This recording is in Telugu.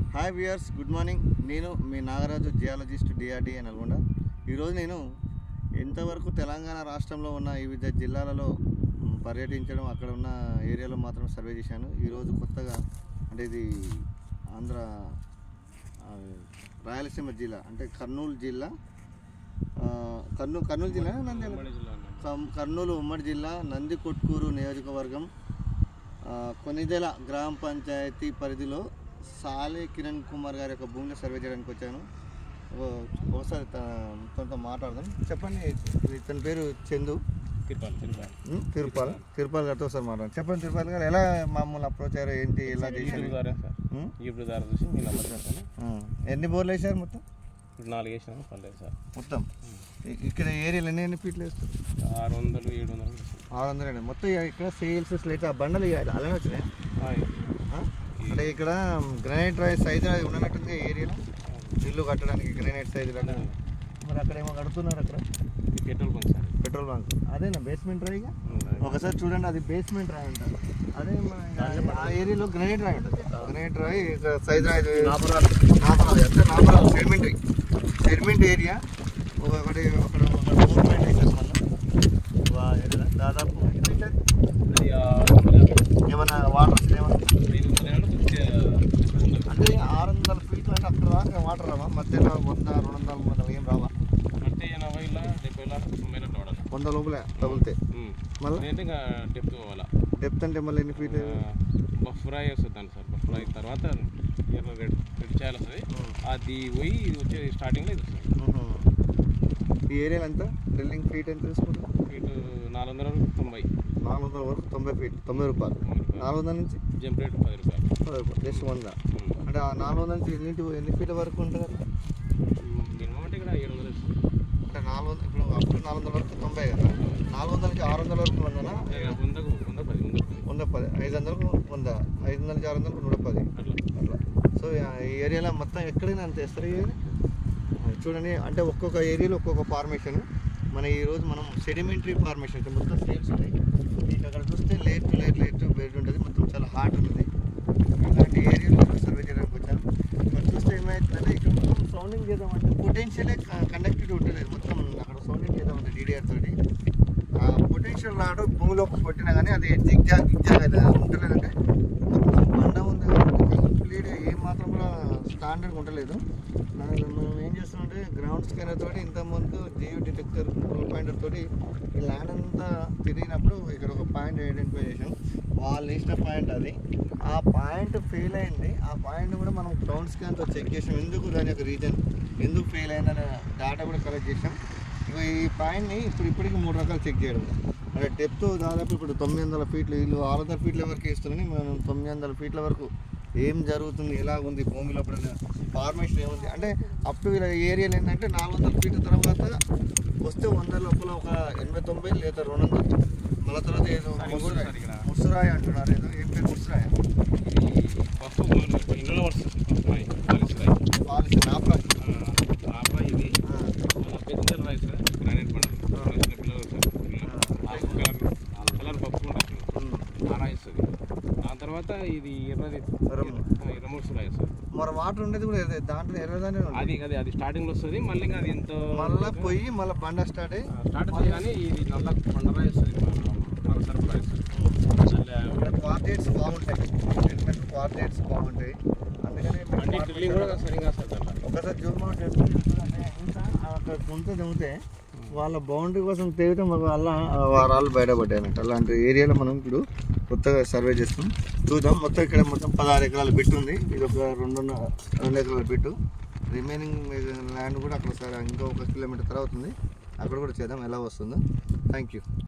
హాయ్ వ్యూయర్స్ గుడ్ మార్నింగ్ నేను మీ నాగరాజు జియాలజిస్ట్ డిఆర్డిఏ నల్గొండ ఈరోజు నేను ఎంతవరకు తెలంగాణ రాష్ట్రంలో ఉన్న వివిధ జిల్లాలలో మ్, పర్యటించడం అక్కడ ఉన్న ఏరియాలో మాత్రం సర్వే చేశాను ఈరోజు కొత్తగా అంటే ఇది ఆంధ్ర ఆ, రాయలసీమ జిల్లా అంటే కర్నూలు జిల్లా ఆ, కర్నూలు కర్నూలు జిల్లా నంద్యాల కం- కర్నూలు ఉమ్మడి జిల్లా నంది కొట్కూరు నియోజకవర్గం ఆ, కొనిదెల గ్రామ పంచాయతీ పరిధిలో సాలే కిరణ్ కుమార్ గారి యొక్క భూమిని సర్వే చేయడానికి వచ్చాను ఓ- ఒకసారి త- తనతో మాట్లాడదాం చెప్పండి ఇతని పేరు చందు తిరుపతి తిరుపతి ఉం? తిరుపాల్ తిరుపాల్ గారితో ఒకసారి మాట్లాడండి చెప్పండి తిరుపాల్ గారు ఎలా మామూలు అప్రోచ్ అయ్యారు ఏంటి ఎలా చేశారు యూట్యూబ్ ద్వారా సార్ ఉం? యూట్యూబ్ ద్వారా చూసి మీ నెంబర్ చేస్తాను ఉం. ఎన్ని బోర్లు వేసారు మొత్తం ఇప్పుడు నాలుగు వేసినాను పర్లేదు సార్ మొత్తం ఇ- ఇక్కడ ఏరియాలో ఎన్ని ఎన్ని ఫీట్లు వేస్తారు ఆరు వందలు ఏడు వందలు వేసాను. ఆరు వందలు మొత్తం ఇక్కడ సేల్స్ స్లేట్ ఆ బండలు ఇక అలానే వచ్చినాయి ఆ, ఆ? అంటే ఇక్కడ గ్రానైట్ రాయి సైజ్ ఉన్నట్టుంది ఏరియాలో ఇల్లు కట్టడానికి గ్రానైట్ సైజ్ మరి అక్కడ ఏమో కడుతున్నారు అక్కడ ఇది petrol bunk sir petrol bunk అదేనా బేస్మెంట్ రాయిగా ఒకసారి చూడండి అది బేస్మెంట్ రాయి అంటారు అదే మన ఆ ఏరియాలో గ్రానైట్ రాయి ఉంటుంది గ్రానైట్ రాయి సైజ్ రాయి నాపరాలు నాపరాలు అంటే నాపరాలు సెడిమెంటరీ సెడిమెంట్ ఏరియా ఒకటి అక్కడ ఒక మూవ్మెంట్ వేసారు మళ్ళీ వా- ఏదైనా దాదాపు ఎన్ని మీటర్లు? అది ఆరు వందల యాభై. ఏమన్నా వాటర్ వచ్చినా ఏమన్నా ఐదు వందల యాభై కొద్దిగా ఉంది. అంటే ఆరు వందల ఫీట్లు అంటే అక్కడ దాకా వాటర్ రావా మధ్యలో వంద రెండు వందల మూడు వందలు ఏం రావా అంటే ఎనభైలా డెబ్బైలా తొంభైలా వాడాలి వంద లోపలే తగులుతే మళ్ళీ అదేంటే ఇంకా డెప్త్ పోవాలా డెప్త్ అంటే మళ్ళీ ఎన్ని ఫీట్ బఫ్రాయ్ వస్తుంది దాని సార్ బఫ్రాయ్ తర్వాత ఎర్ర రెడ్ రెడ్ చేయాలి వస్తుంది అది పోయి ఇది వచ్చే స్టార్టింగ్లో ఇది వస్తుంది ఈ ఏరియా ఎంత డ్రిల్లింగ్ ఫీట్ ఎంత తీసుకుంటారు ఇటు నాలుగు వందల తొంభై నాలుగు వందల వరకు తొంభై ఫీట్ తొంభై రూపాయలు తొమ్మిది రూపాయలు నాలుగు వందల నుంచి జంప్ రేట్ పది రూపాయలు పది రూపాయలు జస్ట్ వంద ఉమ్. అంటే ఆ నాలుగు వందల నుంచి ఎన్నింటి ఎన్ని ఫీట్ వరకు ఉంటుంది అక్కడ? మినిమం అంటే ఇక్కడ ఏడు వందలు వస్తుంది అంటే నాలుగు వందల ఇప్పుడు అప్పుడు నాలుగు వందల వరకు తొంభై కదా నాలుగు వందల నుంచి ఆరు వందల వరకు వందనా ఇక వందకు వంద పది వంద పది వంద పది ఐదు వందలకు వంద ఐదు వందల నుంచి ఆరు వందలకు నూట పది అట్లా అట్లా సో ఆ ఈ ఏరియాలో మొత్తం ఎక్కడైనా అంత వేస్తారు ఈ ఏరియా? చూడండి అంటే ఒక్కొక్క ఏరియాలో ఒక్కొక్క ఫార్మేషన్ మన ఈరోజు మనం సెడిమెంటరీ ఫార్మేషన్ మొత్తం సేల్స్ ఉన్నాయి మీకు అక్కడ చూస్తే late to late late to bed ఉంటుంది మొత్తం చాలా హార్డ్ ఉంటుంది ఇలాంటి ఏరియాలో సర్వే చేయడానికి వచ్చాను ఇక్కడ చూస్తే ఏమైతుందంటే ఇక్కడ మొత్తం సౌండింగ్ చేద్దామంటే పొటెన్షియలే కండక్టెడ్ ఉండలేదు మొత్తం అక్కడ సౌండింగ్ చేద్దామంటే డీడీఆర్ తోటి ఆ పొటెన్షియల్ రావడం భూమిలోకి కొట్టినా కానీ అది జిగ్జాగ్ జిగ్జాగ్ అయితే ఉండలేదంటే మొత్తం బండ ఉంది కాబట్టి కంప్లీట్గా ఏ మాత్రం కూడా స్టాండర్డ్ ఉండలేదు మనం మనం ఏం చేస్తామంటే గ్రౌండ్ స్కానర్ తోటి ఇంత ముందు జియో డిటెక్టర్ రోల్ పాయింటర్ తోటి ఈ ల్యాండ్ అంతా తిరిగినప్పుడు ఇక్కడ ఒక పాయింట్ ఐడెంటిఫై చేసాం వాళ్ళు వేసిన పాయింట్ అది ఆ పాయింట్ ఫెయిల్ అయింది ఆ పాయింట్ కూడా మనం గ్రౌండ్ స్కాన్తో చెక్ చేసాం ఎందుకు దాని యొక్క రీజన్ ఎందుకు ఫెయిల్ అయిందనే డేటా కూడా కలెక్ట్ చేసాం ఇక ఈ పాయింట్ని ఇప్పుడు ఇప్పటికి మూడు రకాలు చెక్ చేయడం అంటే డెప్త్ దాదాపు ఇప్పుడు తొమ్మిది వందల ఫీట్లు వీళ్ళు ఆరు వందల ఫీట్ల వరకు వేస్తున్నాయి మనం తొమ్మిది వందల ఫీట్ల వరకు ఏం జరుగుతుంది ఎలా ఉంది భూమి లోపల ఫార్మేషన్ ఏముంది అంటే అప్ టు ఏరియాలో ఏంటంటే నాలుగు వందల ఫీట్ల తర్వాత వస్తే వంద లోపల ఒక ఎనభై తొంభై లేదా రెండు వందలు మళ్ళీ తర్వాత ఏదో సార్, ఇంకోటి ముసురాయి సార్ ఇక్కడ. ముసురాయి అంటున్నారు ఏదో ఏం పేరు ముసురాయి ఫస్ట్ ఇంట్లో వస్తుంది పాలిస్ రాయి పాలసీ నాప్రా ఆపా ఇది పెద్ద రైస్ గ్రానైట్ పండు చిన్న పిల్లలు ఆకు కలర్ కలర్ పప్పు ఉంటుంది ఆ రాయి వస్తుంది దాని తర్వాత ఇది ఎర్రది ఎర్రము. ఎర్రమూడ్స్ రాయి వస్తుంది మరి వాటర్ ఉండేది కూడా ఎర్ర- దాంట్లో ఎర్రదానే ఉంది అది అది అది స్టార్టింగ్ లో వస్తుంది మళ్ళీ ఇంకా అది ఎంత మళ్ళీ పోయి మళ్ళీ బండ స్టార్ట్ అయ్యి స్టార్ట్ అవుతుంది కానీ ఇది నల్ల పండు రాయి వస్తుంది నల్ల సరుపు రాయి వస్తుంది మళ్ళీ క్వార్టేట్స్ బాగుంటాయి ఎలిమెంట్ క్వార్టేట్స్ బాగుంటాయి అందుకని అంటే డ్రిల్లింగ్ కూడా సరిగా వస్తుంది దాంట్లో ఒకసారి జూమ్ అవుట్ చేసుకుని చూడండి. ఇంకా అక్కడ గుంత దిగితే వాళ్ళ బౌండరీ కోసం తెగటం వల్ల వారాలు బయటపడ్డాయి అన్నట్టు అలాంటి ఏరియాలో మనం ఇప్పుడు కొత్తగా సర్వే చేస్తాం చూద్దాం మొత్తం ఇక్కడ మొత్తం పదహారు ఎకరాల బిట్ ఉంది ఇది ఒక రెండు రెండు ఎకరాల బిట్టు రిమైనింగ్ ల్యాండ్ కూడా అక్కడ సరే ఇంకా ఒక కిలోమీటర్ తర్వాత ఉంది అక్కడ కూడా చేద్దాం ఎలా వస్తుందో థ్యాంక్ యూ